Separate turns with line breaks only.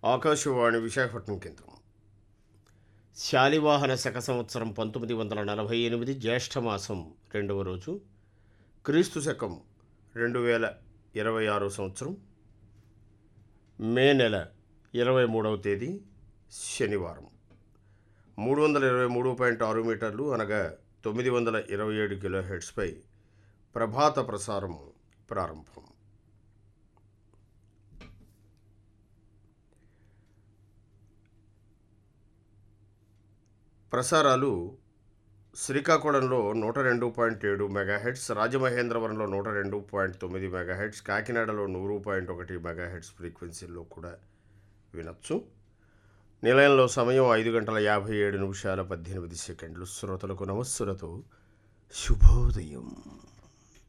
ఆకాశవాణి విశాఖపట్నం కేంద్రం శాలివాహన శక సంవత్సరం పంతొమ్మిది వందల నలభై ఎనిమిది జ్యేష్ఠమాసం రెండవ రోజు క్రీస్తు శకం రెండు వేల ఇరవై ఆరో సంవత్సరం మే నెల ఇరవై మూడవ తేదీ శనివారం మూడు వందల ఇరవై మూడు పాయింట్ ఆరు మీటర్లు అనగా తొమ్మిది వందల ఇరవై ఏడు కిలో హెడ్స్పై ప్రభాత ప్రసారం ప్రారంభం ప్రసారాలు శ్రీకాకుళంలో నూట రెండు పాయింట్ ఏడు మెగాహెడ్స్ రాజమహేంద్రవరంలో నూట రెండు పాయింట్ తొమ్మిది మెగాహెడ్స్ కాకినాడలో నూరు పాయింట్ ఒకటి మెగాహెడ్స్ ఫ్రీక్వెన్సీల్లో కూడా వినొచ్చు నిలయంలో సమయం ఐదు గంటల యాభై ఏడు నిమిషాల పద్దెనిమిది సెకండ్లు శ్రోతలకు నమస్సులతో శుభోదయం